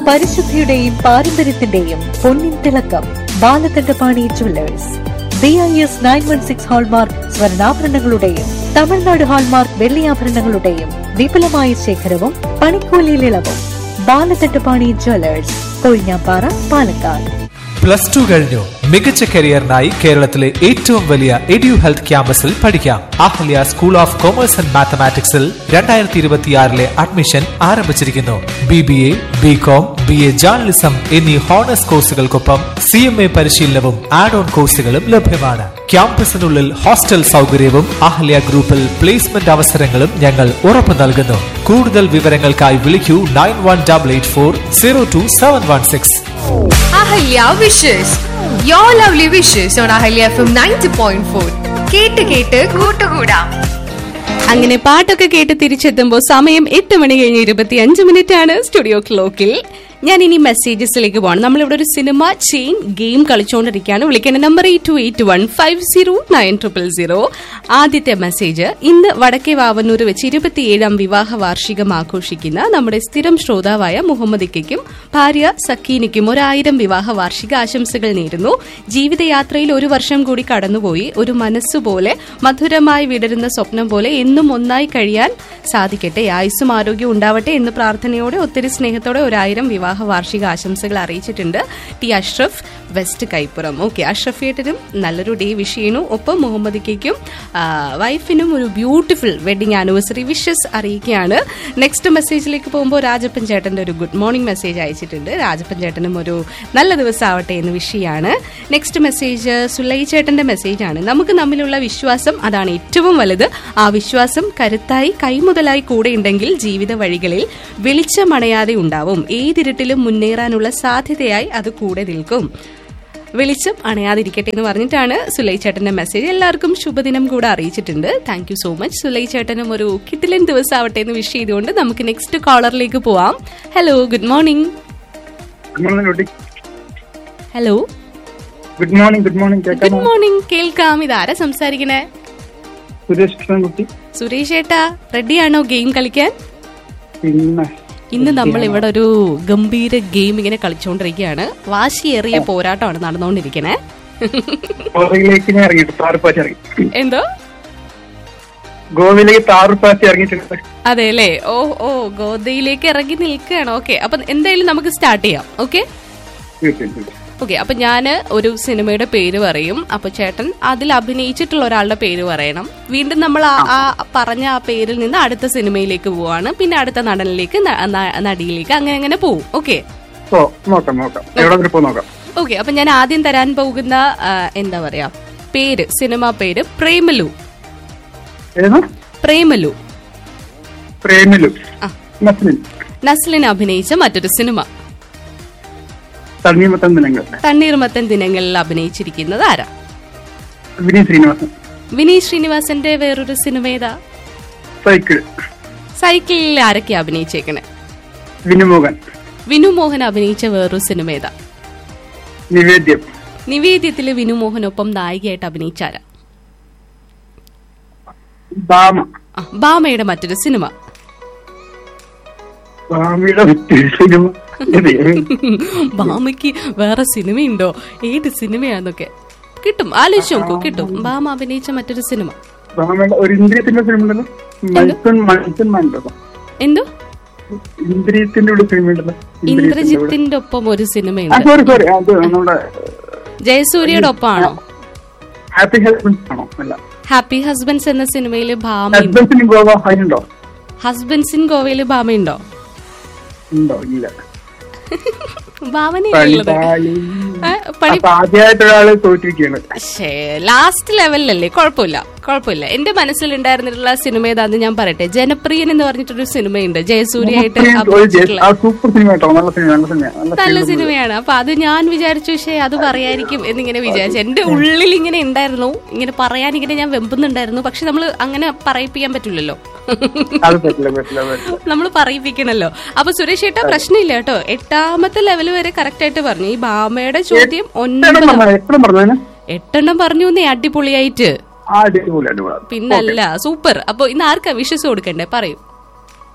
പരിശുദ്ധിയുടെയും പാരമ്പര്യത്തിന്റെയും പൊന്നിൻ തിളക്കം Balakandapani jewellers B I S nine one six hallmark സ്വർണ്ണാഭരണങ്ങളുടെയും തമിഴ്നാട് ഹാൾമാർക്ക് വെള്ളിയാഭരണങ്ങളുടെയും വിപുലമായ ശേഖരവും പണിക്കൂലിയിൽ ഇളവും Balakandapani jewellers Kozhinjampara Palakkad plus two കഴിഞ്ഞു മികച്ച കരിയറിനായി കേരളത്തിലെ ഏറ്റവും വലിയ എഡ്യു ഹെൽത്ത് ക്യാമ്പസിൽ പഠിക്കാം Ahalya school of commerce and മാത്തമാറ്റിക്സിൽ രണ്ടായിരത്തി ഇരുപത്തിയാറിലെ അഡ്മിഷൻ ആരംഭിച്ചിരിക്കുന്നു B B A B com B A journalism എന്നീ ഹോണേഴ്സ് കോഴ്സുകൾക്കൊപ്പം സി എം എ പരിശീലനവും ആഡ് ഓൺ കോഴ്സുകളും ലഭ്യമാണ് ക്യാമ്പസിനുള്ളിൽ ഹോസ്റ്റൽ സൗകര്യവും അഹല്യ ഗ്രൂപ്പിൽ പ്ലേസ്മെന്റ് അവസരങ്ങളും ഞങ്ങൾ ഉറപ്പു നൽകുന്നു കൂടുതൽ വിവരങ്ങൾക്കായി വിളിക്കൂ nine one double eight four zero two seven one six Ahalya wishes your lovely wishes on Ahalya F M ninety point four കേട്ട് കേട്ട് കൂട്ടുകൂടാം അങ്ങനെ പാട്ടൊക്കെ കേട്ട് തിരിച്ചെത്തുമ്പോൾ സമയം എട്ട് മണി കഴിഞ്ഞ് ഇരുപത്തി അഞ്ച് മിനിറ്റ് ആണ് സ്റ്റുഡിയോ ക്ലോക്കിൽ ഞാൻ ഇനി മെസ്സേജസിലേക്ക് പോകണം നമ്മളിവിടെ ഒരു സിനിമ ചെയിൻ ഗെയിം കളിച്ചുകൊണ്ടിരിക്കുകയാണ് വിളിക്കേണ്ട number eight two eight one five zero nine triple zero ആദ്യത്തെ മെസ്സേജ് ഇന്ന് വടക്കേ വാവന്നൂർ വെച്ച് ഇരുപത്തിയേഴാം വിവാഹ വാർഷികം ആഘോഷിക്കുന്ന നമ്മുടെ സ്ഥിരം ശ്രോതാവായ മുഹമ്മദ് ഇക്കയ്ക്കും ഭാര്യ സക്കീനിക്കും ഒരായിരം വിവാഹ വാർഷിക ആശംസകൾ നേരുന്നു ജീവിതയാത്രയിൽ ഒരു വർഷം കൂടി കടന്നുപോയി ഒരു മനസ്സുപോലെ മധുരമായി വിടരുന്ന സ്വപ്നം പോലെ എന്നും ഒന്നായി കഴിയാൻ സാധിക്കട്ടെ ആയുസ്സും ആരോഗ്യവും ഉണ്ടാവട്ടെ എന്ന് പ്രാർത്ഥനയോടെ ഒത്തിരി സ്നേഹത്തോടെ ഒരായിരം വിവാഹ വാർഷിക ആശംസകൾ അറിയിച്ചിട്ടുണ്ട് T Ashraf west Kaippuram okay Ashraf ഏട്ടനും നല്ലൊരു ഡേ വിഷ് ചെയ്യുന്നു ഒപ്പം മുഹമ്മദിക്കും വൈഫിനും ഒരു ബ്യൂട്ടിഫുൾ വെഡിങ് ആനിവേഴ്സറി വിഷസ് അറിയിക്കുകയാണ് നെക്സ്റ്റ് മെസ്സേജിലേക്ക് പോകുമ്പോൾ രാജപ്പൻ ചേട്ടന്റെ ഒരു ഗുഡ് മോർണിംഗ് മെസ്സേജ് അയച്ചിട്ടുണ്ട് രാജപ്പൻ ചേട്ടനും ഒരു നല്ല ദിവസം ആവട്ടെ എന്ന് വിഷ് ചെയ്യാണ് നെക്സ്റ്റ് മെസ്സേജ് സുലൈ ചേട്ടന്റെ മെസ്സേജ് ആണ് നമുക്ക് തമ്മിലുള്ള വിശ്വാസം അതാണ് ഏറ്റവും വലുത് ആ വിശ്വാസം കരുത്തായി കൈമുതലായി കൂടെ ഉണ്ടെങ്കിൽ ജീവിത വഴികളിൽ വെളിച്ചമണയാതെ ഉണ്ടാവും ഏതിരുട്ടിലും മുന്നേറാനുള്ള സാധ്യതയായി അത് കൂടെ നിൽക്കും വെളിച്ചം അണയാതിരിക്കട്ടെ എന്ന് പറഞ്ഞിട്ടാണ് സുലൈ ചേട്ടന്റെ മെസ്സേജ് എല്ലാവർക്കും ശുഭദിനം കൂടെ അറിയിച്ചിട്ടുണ്ട് thank you so much Sulai ചേട്ടനും ഒരു കിട്ടിലൻ ദിവസം ആവട്ടെ എന്ന് വിഷ് ചെയ്തുകൊണ്ട് നമുക്ക് നെക്സ്റ്റ് കോളറിലേക്ക് പോവാം hello good morning good morning കുട്ടി hello good morning good morning good കേൾക്കാമോ മോർണിംഗ് കേൾക്കാം ഇതാരാ സംസാരിക്കണേ സുരേഷ് കൃഷ്ണൻകുട്ടി സുരേഷ് ഏട്ടാ റെഡിയാണോ ഗെയിം കളിക്കാൻ പിന്നെ ഇന്ന് നമ്മൾ ഇവിടെ ഒരു ഗംഭീര ഗെയിം ഇങ്ങനെ കളിച്ചുകൊണ്ടിരിക്കുകയാണ് വാശിയേറിയ പോരാട്ടമാണ് നടന്നുകൊണ്ടിരിക്കണേ ഗോവയിലേക്ക് ഞാൻ ഇറങ്ങിയിട്ട് താറുപ്പാറ്റി ഇറങ്ങി എന്തോ ഗോവയിലേക്ക് താറുപ്പാറ്റി ഇറങ്ങിയിട്ടുണ്ട് അതെ അല്ലേ ഓ ഓ ഗോദയിലേക്ക് ഇറങ്ങി നിൽക്കുകയാണ് ഓക്കെ അപ്പൊ എന്തായാലും നമുക്ക് സ്റ്റാർട്ട് ചെയ്യാം ഓക്കെ ഓക്കെ അപ്പൊ ഞാൻ ഒരു സിനിമയുടെ പേര് പറയും അപ്പൊ ചേട്ടൻ അതിൽ അഭിനയിച്ചിട്ടുള്ള ഒരാളുടെ പേര് പറയണം വീണ്ടും നമ്മൾ ആ ആ പറഞ്ഞ ആ പേരിൽ നിന്ന് അടുത്ത സിനിമയിലേക്ക് പോവാണ് പിന്നെ അടുത്ത നടനിലേക്ക് ന- ന- നടിയിലേക്ക് അങ്ങനെ അങ്ങനെ പോവും ഓക്കെ ഓ നോക്കാം നോക്കാം എവിടെ വരെ പോ നോക്കാം ഓക്കെ അപ്പൊ ഞാൻ ആദ്യം തരാൻ പോകുന്ന ആ, എന്താ പറയാ പേര് സിനിമ പേര് പ്രേമലു ഏതാ പ്രേമലു പ്രേമിലു ആ. നസ്ലിൻ നസ്ലിൻ അഭിനയിച്ച മറ്റൊരു സിനിമ തണ്ണീമത്തൻ ദിനങ്ങൾ തണ്ണീർമത്തൻ ദിനങ്ങളിൽ അഭിനയിച്ചിരിക്കുന്നത് ആരാ വിനീത് ശ്രീനിവാസൻ വിനീത് ശ്രീനിവാസന്റെ വേറൊരു സിനിമ ഏതാ സൈക്കിൾ സൈക്കിളിൽ ആരൊക്കെയാ അഭിനയിച്ചേക്കണേ വിനുമോഹൻ വിനു മോഹൻ അഭിനയിച്ച വേറൊരു സിനിമ ഏതാ നിവേദ്യം നിവേദ്യത്തില് വിനു മോഹനൊപ്പം നായികയായിട്ട് അഭിനയിച്ചാരാ ബാമ ആ, ബാമയുടെ മറ്റൊരു സിനിമ ബാമയുടെ മറ്റൊരു സിനിമ ഇത് ബാമയ്ക്ക് വേറെ സിനിമയുണ്ടോ ഏത് സിനിമയാന്നൊക്കെ കിട്ടും ആലോചിച്ച് നോക്കൂ കിട്ടും ബാമ അഭിനയിച്ച മറ്റൊരു സിനിമ ബാമയുടെ ഒരു ഇന്ദ്രിയത്തിന്റെ സിനിമ ഉണ്ടല്ലോ മത്സൻ മത്സൻ മണ്ടോ എന്തോ ഇന്ദ്രിയത്തിന്റെ കൂടെ സിനിമ ഉണ്ടല്ലോ ഇന്ദ്രിയത്തിന്റെ കൂടെ. ഇന്ദ്രജിത്തിന്റെ ഒപ്പം ഒരു ആ സിനിമയുണ്ട് സോറി സോറി അത് നമ്മുടെ ജയസൂര്യയുടെ ഒപ്പമാണോ ഹാപ്പി ഹസ്ബൻഡ് ആണോ അല്ല ഹാപ്പി ഹസ്ബൻഡ്സ് എന്ന സിനിമയിൽ ഭാമയുണ്ട് ഹസ്ബൻഡിന് ഗോവ അതിനുണ്ടോ ഹസ്ബൻഡ്സ് ഇൻ ഗോവയിൽ ഭാമയുണ്ടോ ഉണ്ടോ ഇല്ല ഭാവനയുള്ളത് ഏ, പണി അപ്പൊ ആദ്യമായിട്ട് ഒരാള് തോറ്റിരിക്കുകയാണ് ശ്ശേ, ലാസ്റ്റ് ലെവലിലല്ലേ കുഴപ്പമില്ല കുഴപ്പമില്ല എന്റെ മനസ്സിലുണ്ടായിരുന്നിട്ടുള്ള സിനിമ ഏതാന്ന് ഞാൻ പറയട്ടെ ജനപ്രിയൻ എന്ന് പറഞ്ഞിട്ടൊരു സിനിമയുണ്ട് ജയസൂര്യായിട്ട് ഒരു ജെ- അഭിനയിച്ചിട്ടുള്ള ആ സൂപ്പർ സിനിമ കേട്ടോ നല്ല സിനിമ നല്ല സിനിമ നല്ല നല്ല സിനിമ സിനിമയാണ് അപ്പൊ അത് ഞാൻ വിചാരിച്ചു പക്ഷേ അത് പറയായിരിക്കും എന്നിങ്ങനെ വിചാരിച്ചു എന്റെ ഉള്ളിൽ ഇങ്ങനെ ഉണ്ടായിരുന്നു ഇങ്ങനെ പറയാൻ ഇങ്ങനെ ഞാൻ വെമ്പുന്നുണ്ടായിരുന്നു പക്ഷെ നമ്മൾ അങ്ങനെ പറയിപ്പിക്കാൻ പറ്റില്ലല്ലോ അത് പറ്റില്ല പറ്റില്ല പറ്റില്ല നമ്മൾ പറയിപ്പിക്കണല്ലോ അപ്പൊ സുരേഷ് ഏട്ടാ പ്രശ്നമില്ല കേട്ടോ എട്ടാമത്തെ ലെവൽ വരെ കറക്റ്റ് ആയിട്ട് പറഞ്ഞു ഈ ബാമയുടെ ചോദ്യം എപ്പോഴും ഒൻപത് പറഞ്ഞ എപ്പോഴും പറഞ്ഞതിന് എട്ടെണ്ണം പറഞ്ഞു നീ അടിപൊളിയായിട്ട് ആ അടിപൊളി അടിപൊളി പിന്നല്ല സൂപ്പർ അപ്പൊ ഇന്ന് ആർക്കാ വിഷസ് കൊടുക്കണ്ടേ പറയൂ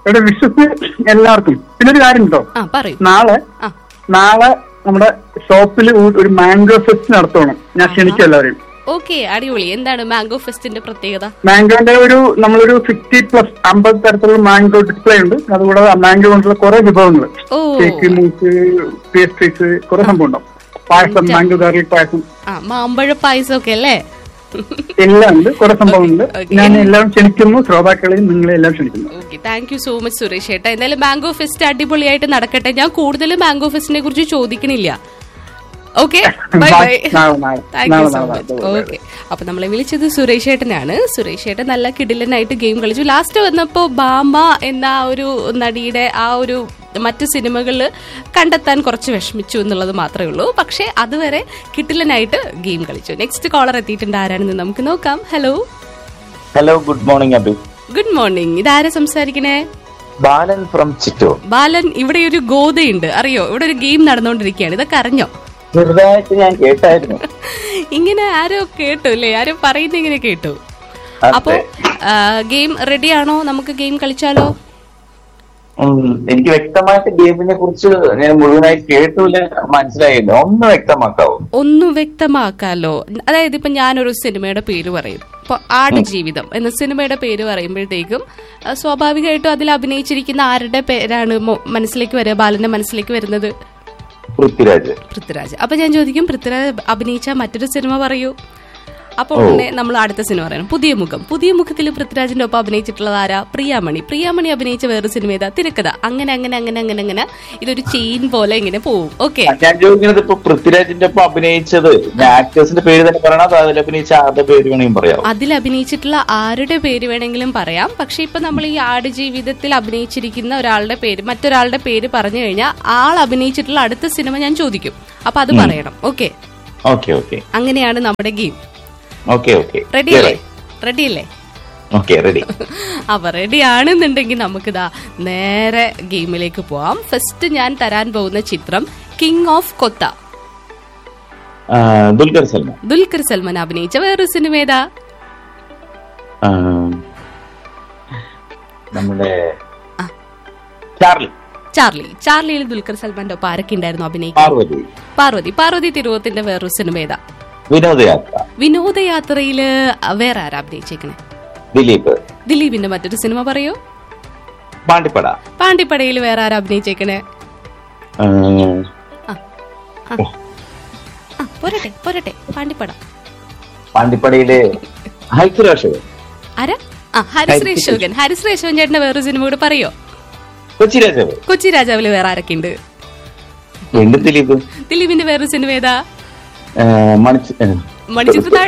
ഇവിടെ വിശ്വസ് എല്ലാവർക്കും പിന്നെ ഒരു കാര്യം കേട്ടോ ആ പറയൂ നാളെ ആ നാളെ നമ്മുടെ ഷോപ്പിൽ ഒരു മാംഗോ ഫെസ്റ്റ് നടത്തണം ഞാൻ ക്ഷണിക്കും എല്ലാവരെയും ഓക്കെ അടിപൊളി എന്താണ് മാംഗോ ഫെസ്റ്റിന്റെ പ്രത്യേകത മാംഗോന്റെ ഒരു നമ്മളൊരു സിക്സ്റ്റി പ്ലസ് അമ്പത് തരത്തിലുള്ള മാംഗോ ഡിസ്പ്ലേ ഉണ്ട് അതുകൂടാതെ മാംഗോ കൊണ്ടുള്ള കുറെ വിഭവങ്ങൾ ഓ. കേക്ക് മൂക്ക് പേസ്ട്രീസ് കുറെ സംഭവം ഉണ്ടാവും പായസം മാംഗോ ഗാർലിക് പായസം ആ മാമ്പഴ പായസം ഒക്കെ അല്ലേ എല്ലാം ഉണ്ട് കുറെ സംഭവമുണ്ട് Okay. ഞാൻ എല്ലാം ക്ഷണിക്കുന്നു ശ്രോതാക്കളെയും നിങ്ങളെ എല്ലാം ക്ഷണിക്കുന്നു okay thank you so much Suresh ഏട്ടാ എന്തായാലും മാംഗോ ഫെസ്റ്റ് അടിപൊളിയായിട്ട് നടക്കട്ടെ ഞാൻ കൂടുതൽ മാംഗോ ഫെസ്റ്റിനെ കുറിച്ച് ചോദിക്കണില്ല ഓക്കെ ബൈ ബൈ നാളെ, നാളെ. താങ്ക് യു നാളെ, സോ നാളെ, മച്ച് നാളെ. ഓക്കെ അപ്പൊ നമ്മളെ വിളിച്ചത് സുരേഷ് ഏട്ടനാണ് സുരേഷ് ഏട്ടൻ നല്ല കിടിലനായിട്ട് ഗെയിം കളിച്ചു ലാസ്റ്റ് വന്നപ്പോ ബാമ എന്ന ആ ഒരു നടിയുടെ ആ ഒരു മറ്റ് സിനിമകളിൽ കണ്ടെത്താൻ കുറച്ച് വിഷമിച്ചു എന്നുള്ളത് മാത്രമേ ഉള്ളൂ പക്ഷേ അതുവരെ കിട്ടിലനായിട്ട് ഗെയിം കളിച്ചു നെക്സ്റ്റ് കോളർ എത്തിയിട്ടുണ്ട് ആരാണെന്ന് നമുക്ക് നോക്കാം hello hello good morning Abi good morning ഇതാരാ സംസാരിക്കണേ ബാലൻ ഫ്രം ചിറ്റൂർ ബാലൻ ഇവിടെ ഒരു ഗോതയുണ്ട് അറിയോ ഇവിടെ ഒരു ഗെയിം നടന്നുകൊണ്ടിരിക്കുകയാണ് ഇതൊക്കെ അറിഞ്ഞോ ചെറുതായിട്ട് ഞാൻ കേട്ടായിരുന്നു ഇങ്ങനെ ആരോ കേട്ടു അല്ലേ ആരോ പറയുന്ന ഇങ്ങനെ കേട്ടു അതെ. അപ്പോ ഗെയിം റെഡിയാണോ നമുക്ക് ഗെയിം കളിച്ചാലോ ഉം, എനിക്ക് വ്യക്തമായിട്ട് ഗെയിമിനെ കുറിച്ച് ഞാൻ മുഴുവനായി കേട്ടില്ല മനസ്സിലായില്ല ഒന്ന് വ്യക്തമാക്കാവോ ഒന്ന് വ്യക്തമാക്കാലോ അതായത് ഇപ്പൊ ഞാനൊരു സിനിമയുടെ പേര് പറയും ഇപ്പൊ ആടുജീവിതം എന്ന സിനിമയുടെ പേര് പറയുമ്പോഴത്തേക്കും ആ, സ്വാഭാവികമായിട്ടും അതിൽ അഭിനയിച്ചിരിക്കുന്ന ആരുടെ പേരാണ് മോ- മനസ്സിലേക്ക് വരിക ബാലന്റെ മനസ്സിലേക്ക് വരുന്നത് പൃഥ്വിരാജ് പൃഥ്വിരാജ് അപ്പൊ ഞാൻ ചോദിക്കും പൃഥ്വിരാജ് അഭിനയിച്ച മറ്റൊരു സിനിമ പറയൂ അപ്പോൾ ഉടനെ നമ്മൾ അടുത്ത സിനിമ പറയണം പുതിയ മുഖം പുതിയ മുഖത്തിൽ പൃഥ്വിരാജിന്റെ ഒപ്പം അഭിനയിച്ചിട്ടുള്ളത് ആരാ പ്രിയാമണി പ്രിയാമണി അഭിനയിച്ച വേറെ സിനിമ ഏതാ തിരക്കഥ അങ്ങനെ അങ്ങനെ അങ്ങനെ അങ്ങനെ അങ്ങനെ ഇതൊരു ചെയിൻ പോലെ ഇങ്ങനെ പോവും ഓക്കെ ഞാൻ ചോദിക്കുന്നത് ഇപ്പൊ പൃഥ്വിരാജിന്റെ ഒപ്പം അഭിനയിച്ചത് ഞാൻ ആക്ടേഴ്സിന്റെ പേര് തന്നെ പറയണോ അതോ അതിൽ അഭിനയിച്ച ആരുടെ പേര് വേണമെങ്കിൽ പറയാമോ അതിൽ അഭിനയിച്ചിട്ടുള്ള ആരുടെ പേര് വേണമെങ്കിലും പറയാം പക്ഷെ ഇപ്പൊ നമ്മൾ ഈ ആടുജീവിതത്തിൽ അഭിനയിച്ചിരിക്കുന്ന ഒരാളുടെ പേര് മറ്റൊരാളുടെ പേര് പറഞ്ഞു കഴിഞ്ഞാൽ ആൾ അഭിനയിച്ചിട്ടുള്ള അടുത്ത സിനിമ ഞാൻ ചോദിക്കും അപ്പൊ അത് പറയണം ഓക്കെ ഓക്കെ ഓക്കെ അങ്ങനെയാണ് നമ്മുടെ ഗെയിം ഓക്കെ ഓക്കെ റെഡി അല്ലേ റെഡി അല്ലേ ഓക്കെ റെഡി അപ്പൊ റെഡി ആണെന്നുണ്ടെങ്കിൽ നമുക്കിതാ നേരെ ഗെയിമിലേക്ക് പോവാം ഫസ്റ്റ് ഞാൻ തരാൻ പോകുന്ന ചിത്രം കിങ് ഓഫ് കൊത്ത ദുൽഖർ സൽമാൻ ദുൽഖർ സൽമാൻ അഭിനയിച്ച വേറൊരു സിനിമ ഏതാ ആ, നമ്മുടെ ചാർലി ചാർലി ചാർലിയിൽ ദുൽഖർ സൽമാന്റെ ഒപ്പം ആരൊക്കെ ഉണ്ടായിരുന്നു അഭിനയിക്കാൻ പാർവതി പാർവതി പാർവതി തിരുവോത്തിന്റെ വേറൊരു സിനിമ ഏതാ വിനോദയാത്ര വിനോദയാത്രയില് വേറെ ആരാ അഭിനയിച്ചേക്കണേ ദിലീപ് ദിലീപിന്റെ മറ്റൊരു സിനിമ പറയൂ പാണ്ടിപ്പട പാണ്ടിപ്പടയിൽ വേറെ ആരാ അഭിനയിച്ചേക്കണേ ആ, ആ പോരട്ടെ പോരട്ടെ പാണ്ടിപ്പട പാണ്ടിപ്പടയിലെ ഹൈസുരാഷ് ആരാ ആ ഹരിശ്രീ ശോകൻ ഹരിശ്രീ ശോകൻ ചേട്ടന്റെ വേറൊരു സിനിമ കൂടെ പറയോ കൊച്ചി രാജാവ് കൊച്ചി രാജാവില് വേറെ ആരൊക്കെ ഉണ്ട് വീണ്ടും ദിലീപ് ദിലീപിന്റെ വേറൊരു സിനിമ ഏതാ ആ, മണിച്ച് ആ, മണിച്ചിത്രത്താഴ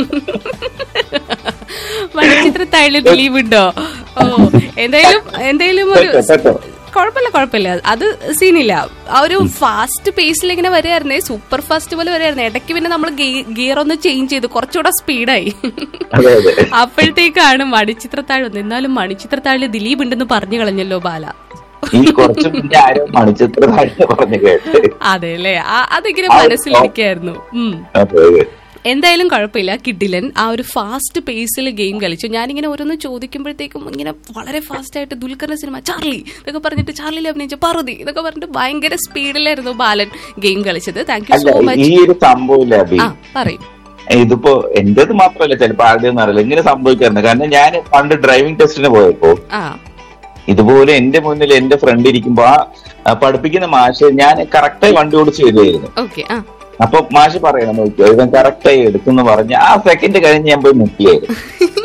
മണിച്ചിത്രത്താഴില് ദിലീപ് ഉണ്ടോ ഓ എന്തായാലും എന്തായാലും ഒരു കേട്ടോ, കേട്ടോ. കുഴപ്പമില്ല കുഴപ്പമില്ല അത് സീനില്ല ആ ഒരു ഫാസ്റ്റ് പേസിൽ ഇങ്ങനെ വരികയായിരുന്നേ സൂപ്പർ ഫാസ്റ്റ് പോലെ വരികയായിരുന്നേ ഇടയ്ക്ക് പിന്നെ നമ്മൾ ഗിയർ ഒന്ന് ചേഞ്ച് ചെയ്തു കുറച്ചുകൂടെ സ്പീഡായി അതെ അതെ അപ്പോഴത്തേക്കാണ് മണിച്ചിത്രത്താഴ് വന്നത് എന്നാലും മണിച്ചിത്രത്താഴില് ദിലീപ് ഉണ്ടെന്ന് പറഞ്ഞു കളഞ്ഞല്ലോ ബാല ഈ കുറച്ച് മുന്നേ ആരോ മണിച്ചിത്ര പറഞ്ഞു കേട്ട് അതെ അല്ലേ അതിങ്ങനെ മനസ്സിലിരിക്കായിരുന്നു ഉം അതെ അതെ എന്തായാലും കുഴപ്പമില്ല കിഡിലൻ ആ ഒരു ഫാസ്റ്റ് പേസിൽ ഗെയിം കളിച്ചു ഞാനിങ്ങനെ ഓരോന്ന് ചോദിക്കുമ്പോഴത്തേക്കും ഇങ്ങനെ വളരെ ഫാസ്റ്റ് ആയിട്ട് ദുൽഖറിന്റെ സിനിമ ചാർലി ഇതൊക്കെ പറഞ്ഞിട്ട് ചാർലിയിൽ അഭിനയിച്ച പാർവതി ഇതൊക്കെ പറഞ്ഞിട്ട് ഭയങ്കര സ്പീഡിലായിരുന്നു ബാലൻ ഗെയിം കളിച്ചത് താങ്ക് യു സോ അല്ല ഈ മച്ച് ഒരു സംഭവമില്ല അഭി ആ പറയും ഇതിപ്പോ എന്റേത് മാത്രമല്ല ചിലപ്പോ ആരുടെ ഒന്നും അറിയില്ല ഇങ്ങനെ സംഭവിക്കാറുണ്ട് കാരണം ഞാൻ പണ്ട് ഡ്രൈവിംഗ് ടെസ്റ്റിന് പോയപ്പോ ആ ഇതുപോലെ എന്റെ മുന്നിൽ എന്റെ ഫ്രണ്ട് ഇരിക്കുമ്പോ ആ ആ പഠിപ്പിക്കുന്ന മാഷ് ഞാൻ കറക്റ്റായി വണ്ടി ഓടിച്ച് വരുമായിരുന്നു ഓക്കെ ആ അപ്പൊ മാഷ് പറയണം നോക്കിയോ ഇവൻ കറക്റ്റായി എടുത്തെന്ന് പറഞ്ഞ് ആ സെക്കൻഡ് കഴിഞ്ഞ് ഞാൻ പോയി മുട്ടിയായിരുന്നു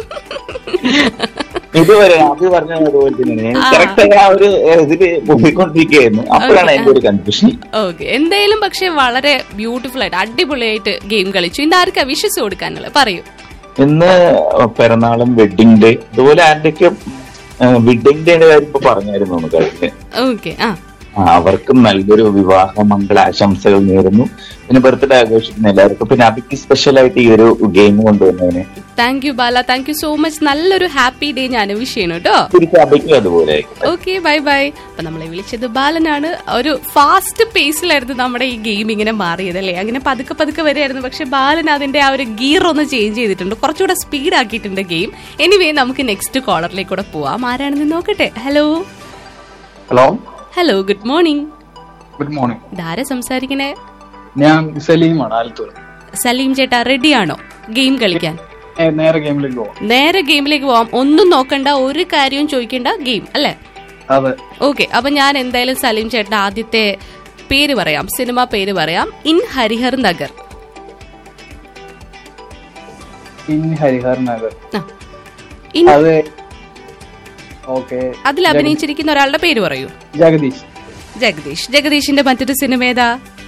ഇതുവരെ അത് പറഞ്ഞ അതുപോലെ തന്നെ കറക്റ്റായി ആ ഒരു ഏഹ്, ഇതില് പോയിക്കൊണ്ടിരിക്കുകയായിരുന്നു അപ്പോഴാണ് എന്റെ ഒരു കൺഫ്യൂഷൻ ഓക്കെ എന്തായാലും പക്ഷെ വളരെ ബ്യൂട്ടിഫുൾ ആയിട്ട് അടിപൊളിയായിട്ട് ഗെയിം കളിച്ചു ഇന്ന് ആർക്കാ വിഷസ് കൊടുക്കാനുള്ളത് പറയൂ ഇന്ന് പിറന്നാളും വെഡിങ് ഡേ അതുപോലെ ആരുടെയൊക്കെ വെഡിങ് ഡേയുടെ കാര്യം ഇപ്പൊ പറഞ്ഞായിരുന്നു നമുക്ക് അതിന് ഓക്കെ ആ ആ, അവർക്കും നല്ലൊരു വിവാഹ മംഗളാശംസകൾ നേരുന്നു പിന്നെ ബർത്ത്ഡേ ആഘോഷിക്കുന്ന എല്ലാവർക്കും പിന്നെ അബിക്ക് സ്പെഷ്യൽ ആയിട്ട് ഈ ഒരു ഗെയിം കൊണ്ടുവന്നതിന് thank you Bala thank you so much നല്ലൊരു ഹാപ്പി ഡേ ഞാൻ വിഷ് ചെയ്യണം കേട്ടോ തിരിച്ച് അബിക്കും അതുപോലെ ഓക്കെ ബൈ ബൈ അപ്പൊ നമ്മളെ വിളിച്ചത് ബാലനാണ് ഒരു ഫാസ്റ്റ് പേസിലായിരുന്നു നമ്മുടെ ഈ ഗെയിം ഇങ്ങനെ മാറിയത് അല്ലേ അങ്ങനെ പതുക്കെ പതുക്കെ വരെയായിരുന്നു പക്ഷെ ബാലൻ അതിന്റെ ആ ഒരു ഗിയർ ഒന്ന് ചേഞ്ച് ചെയ്തിട്ടുണ്ട് കുറച്ചുകൂടെ സ്പീഡ് ആക്കിയിട്ടുണ്ട് ഗെയിം എനിവേ നമുക്ക് നെക്സ്റ്റ് കോളറിലേക്ക് കൂടെ പോവാം ആരാണെന്ന് നോക്കട്ടെ hello hello hello good morning good morning ഇതാരെ സംസാരിക്കണേ ഞാൻ സലീമാണ് ആലത്തൂർ സലീം ചേട്ടാ റെഡിയാണോ ഗെയിം കളിക്കാൻ ഏ, നേരെ ഗെയിമിലേക്ക് പോവാം നേരെ ഗെയിമിലേക്ക് പോവാം ഒന്നും നോക്കണ്ട ഒരു കാര്യവും ചോദിക്കണ്ട ഗെയിം അല്ലേ അതെ ഓക്കെ അപ്പൊ ഞാൻ എന്തായാലും സലീം ചേട്ടൻ ആദ്യത്തെ പേര് പറയാം സിനിമ പേര് പറയാം ഇൻ ഹരിഹർ നഗർ ഇൻ ഹരിഹർ നഗർ ആ. ഇൻ അത് ഓക്കെ അതിൽ അഭിനയിച്ചിരിക്കുന്ന ഒരാളുടെ പേര് പറയൂ ജഗദീഷ് ജഗദീഷ് ജഗദീഷിന്റെ മറ്റൊരു സിനിമ ഏതാ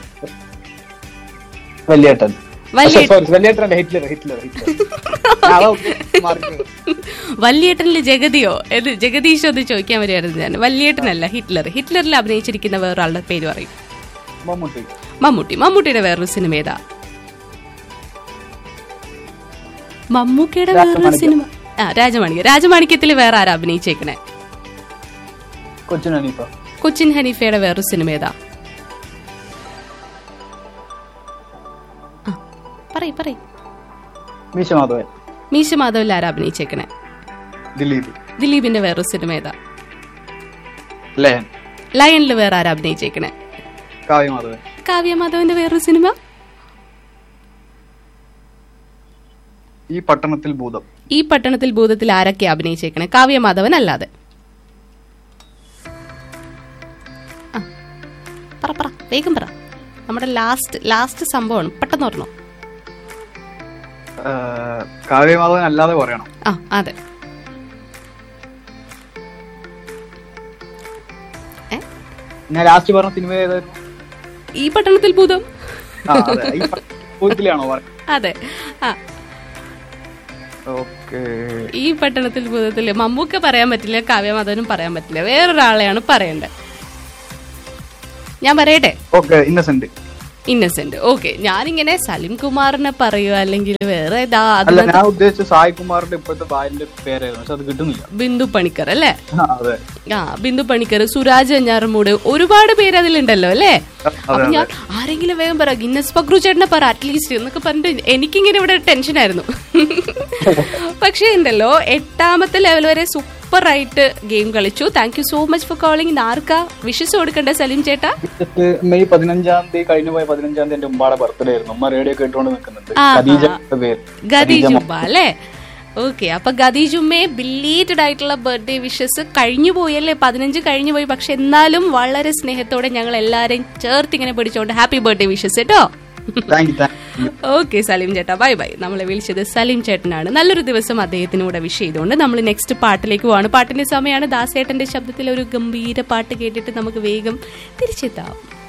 വല്യേട്ടൻ വല്യേട്ടൻ. സോറി വല്യേട്ടൻ അല്ല ഹിറ്റ്ലർ ഹിറ്റ്ലർ ഹിറ്റ്ലർ അതാ മാറിപ്പോയത്. വല്യേട്ടനില് ജഗതിയോ ഏത് ജഗദീഷോ എന്ന് ചോദിക്കാൻ വരുമായിരുന്നു ഞാൻ വല്യേട്ടനല്ല ഹിറ്റ്ലർ ഹിറ്റ്ലറിൽ അഭിനയിച്ചിരിക്കുന്ന വേറൊരാളുടെ പേര് പറയും മമ്മൂട്ടി മമ്മൂട്ടി മമ്മൂട്ടിയുടെ വേറൊരു സിനിമ ഏതാ മമ്മൂക്കയുടെ വേറൊരു സിനിമ ആ രാജമാണിക്യം രാജമാണിക്യത്തിൽ വേറെ ആരാ അഭിനയിച്ചേക്കണേ കൊച്ചിൻ അനീഫ കൊച്ചിൻ ഹനീഫയുടെ വേറൊരു സിനിമ ഏതാ ആ, പറയ് പറയ് മീശ മാധവൻ മീശ മാധവിൽ ആരാ അഭിനയിച്ചേക്കണേ ദിലീപ് ദിലീപിന്റെ വേറൊരു സിനിമ ഏതാ ലയൻ ലയണിൽ വേറെ ആരാ അഭിനയിച്ചേക്കണേ കാവ്യ മാധവൻ കാവ്യ മാധവന്റെ വേറൊരു സിനിമ ഈ പട്ടണത്തിൽ ഭൂതം ഈ പട്ടണത്തിൽ ഭൂതത്തിൽ ആരൊക്കെ അഭിനയിച്ചേക്കണേ കാവ്യ മാധവൻ അല്ലാതെ ആ, പറ പറ വേഗം പറ നമ്മുടെ ലാസ്റ്റ് ലാസ്റ്റ് സംഭവമാണ് പെട്ടെന്ന് പറഞ്ഞോ ആ, കാവ്യ മാധവൻ അല്ലാതെ പറയണം ആ അതെ ഞാൻ ലാസ്റ്റ് പറഞ്ഞ സിനിമ ഏതായിരുന്നു ഈ പട്ടണത്തിൽ ഭൂതം ആ അതെ ഈ ഭൂതത്തിലാണോ പറയുന്നത് അതെ ആ ഓക്കെ ഈ പട്ടണത്തിൽ ഭൂതത്തിൽ മമ്മൂക്ക പറയാൻ പറ്റില്ല കാവ്യ മാധവനും പറയാൻ പറ്റില്ല വേറൊരാളെയാണ് പറയേണ്ടത് ഞാൻ പറയട്ടെ ഓക്കെ ഇന്നസെന്റ് ഇന്നസെന്റ് ഓക്കെ ഞാനിങ്ങനെ സലിം കുമാറിനെ പറയുക അല്ലെങ്കിൽ വേറെ ഏതാ അല്ല അത് ഞാൻ ഉദ്ദേശിച്ച സായ് കുമാറിന്റെ ഇപ്പോഴത്തെ ബാലിന്റെ പേരായിരുന്നു പക്ഷെ അത് കിട്ടുന്നില്ല ബിന്ദു പണിക്കർ അല്ലേ ആ, അതെ ആ ബിന്ദു പണിക്കർ സുരാജ് അഞ്ഞാറമൂട് ഒരുപാട് പേര് അതിലുണ്ടല്ലോ അല്ലേ അപ്പൊ ഞാൻ ആരെങ്കിലും വേഗം പറ ഗിന്നസ് പക്രു ചേട്ടനെ പറ അറ്റ്ലീസ്റ്റ് എന്നൊക്കെ പറഞ്ഞിട്ട് എനിക്കിങ്ങനെ ഇവിടെ ടെൻഷനായിരുന്നു പക്ഷേ ഉണ്ടല്ലോ എട്ടാമത്തെ ലെവൽ വരെ സൂപ്പർ ആയിട്ട് ഗെയിം കളിച്ചു thank you so much for calling ആർക്കാ വിഷസ് കൊടുക്കണ്ടേ സലീം ചേട്ടാ ഇത് മെയ് പതിനഞ്ചാം തീയതി കഴിഞ്ഞു പോയ പതിനഞ്ചാം തീയതി എന്റെ ഉമ്മാടെ ബർത്ത്ഡേ ആയിരുന്നു ഉമ്മ റേഡിയോ കേട്ടുകൊണ്ട് നിൽക്കുന്നുണ്ട് ആ, ഖദീജ ആ. എന്ന പേര് ഗതി ഖദീജ ജുബ അല്ലേ ഓക്കെ അപ്പൊ ഗതി ജുമ്മയെ ബിലീറ്റഡ് ആയിട്ടുള്ള ബർത്ത്ഡേ വിഷസ് കഴിഞ്ഞു പോയല്ലേ പതിനഞ്ച് കഴിഞ്ഞു പോയി പക്ഷെ എന്നാലും വളരെ സ്നേഹത്തോടെ ഞങ്ങൾ എല്ലാരെയും ചേർത്ത് ഇങ്ങനെ പിടിച്ചോണ്ട് ഹാപ്പി ബർത്ത്ഡേ വിഷസ് കേട്ടോ thank you thank you okay Saleem ചേട്ടാ ബൈ ബൈ നമ്മളെ വിളിച്ചത് സലീം ചേട്ടനാണ് നല്ലൊരു ദിവസം അദ്ദേഹത്തിനൂടെ വിഷ് ചെയ്തുകൊണ്ട് നമ്മൾ നെക്സ്റ്റ് പാട്ടിലേക്ക് പോവാണ് പാട്ടിന്റെ സമയമാണ് ദാസേട്ടന്റെ ശബ്ദത്തിൽ ഒരു ഗംഭീര പാട്ട് കേട്ടിട്ട് നമുക്ക് വേഗം തിരിച്ചെത്താം